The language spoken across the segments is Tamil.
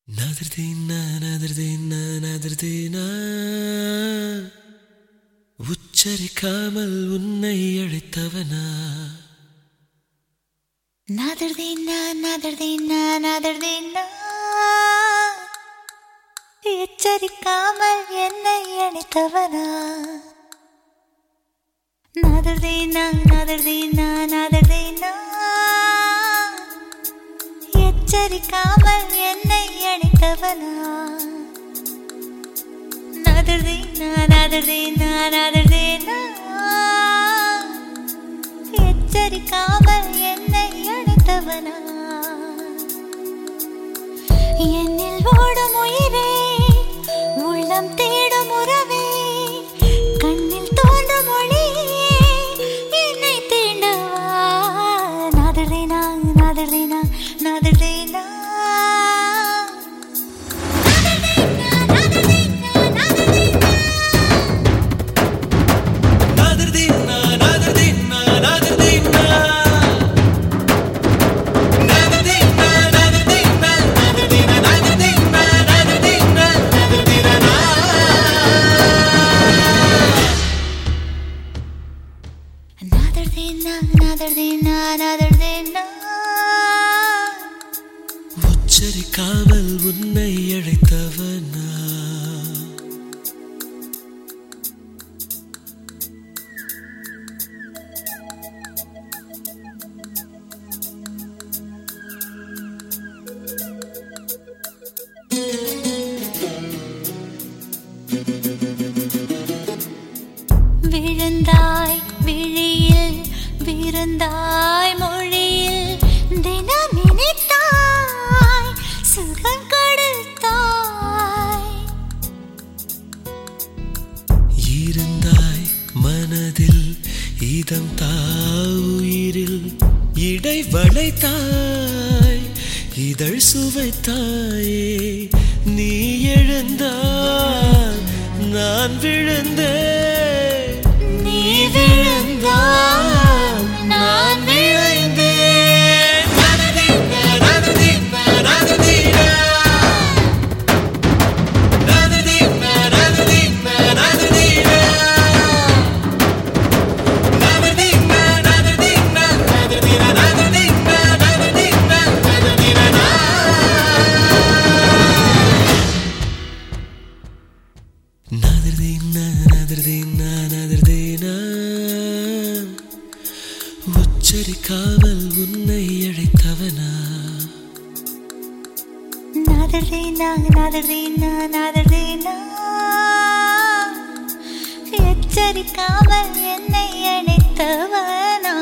நதிர்தீனா நதிர்தீனா நதிர்தீனா உச்சரிக்காமல் உன்னை அழைத்தவனா நாதர்தீனா நாதர்தீனா நாதர்தீனா எச்சரிக்காமல் என்னை அணைத்தவனா நாதர்தீனா நாதர்தீனா நாதர்தீனா எச்சரிக்காமல் என்னை அணைத்தவனா நாதர்தீனா நாதர்தீனா நாதர்தீனா எச்சரிக்காமல் என்னை அழைத்தவனா என்னில் ஓடும் உயிரே உள்ளம் தேடும் உறவே கண்ணில் தோன்றும் ஒளியே என்னை தீண்டவா நாதர்தேனா நாதர்தேனா நாதர்தேனா நதிர்தீனா நதிர்தீனா நதிர்தீனா நதிர்தீனா நதிர்தீனா நதிர்தீனா நதிர்தீனா நதிர்தீனா நதிர்தீனா நாதர்தேனா நாதர்தேனா நாதர்தேனா உச்சரிக்காமல் உன்னை அழைத்தவனா விழுந்தாய் விழியில் விருந்தாய் மொழியில் தினம் இனித்தாய் சுகம் கொடுத்தாய் இருந்தாய் மனதில் இதம் தாயிரில் இடை வளைத்தாய் இதழ் சுவைத்தாயே நீ எழுந்தாய் நான் விழுந்தேன் நீ விழுந்தாய் நான் விழுந்தேன் நதிதீனா, நதிதீனா, நதிதீனா. நதிதீனா, நதிதீனா, நதிதீனா. நதிதீனா, நதிதீனா, நதிதீனா, நதிதீனா, நதிதீனா, நதிதீனா. நதிர்தீனா, நதிர்தீனா, நதிர்தீனா. உச்சரிக்காமல் உன்னை அழைத்தவனா நாதர்தேனா நாதர்தேனா நாதர்தேனா எச்சரிக்காமல் என்னை அணைத்தவனா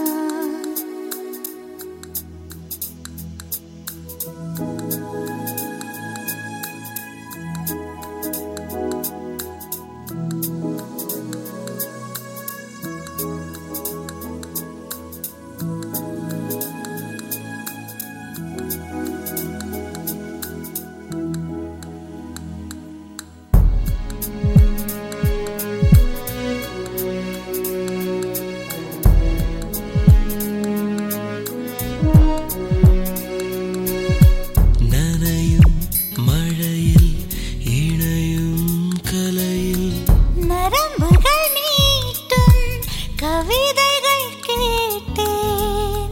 நனையும் மழையில் இணையும் கலையில் நரம்புகள் நீட்டும் கவிதைகள் கேட்டேன்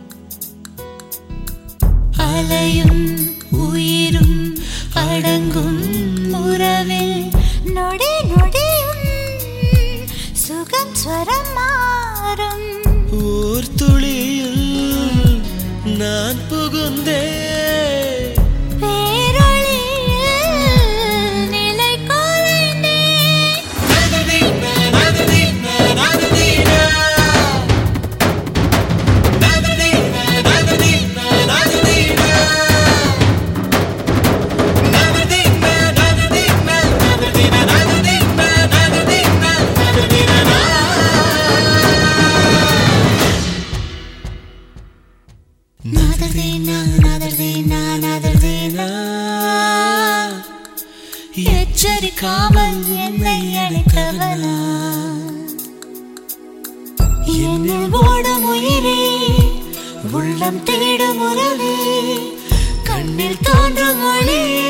அலையும் உயிரும் அடங்கும் உறவில் நொடி நொடியும் சுகம் ஸ்வரம் மாறும் ஓர் துளியில் நான் புகுந்தேன் பேரொளியில் நிலை கொலைந்தேன் நதிதீனா, நதிதீனா, நதிதீனா. நதிதீனா, நதிதீனா, நதிதீனா. நதிதீனா, நதிதீனா, நதிதீனா, நதிதீனா, நதிதீனா, நதிதீனா. நாதர்தேனா நாதர்தேனா நாதர்தேனா எச்சரிக்காமல் என்னை அழைத்தவனா என்னில் ஓடும் உயிரே உள்ளம் தேடும் உறவே கண் கண்ணில் தோன்றும் மொழி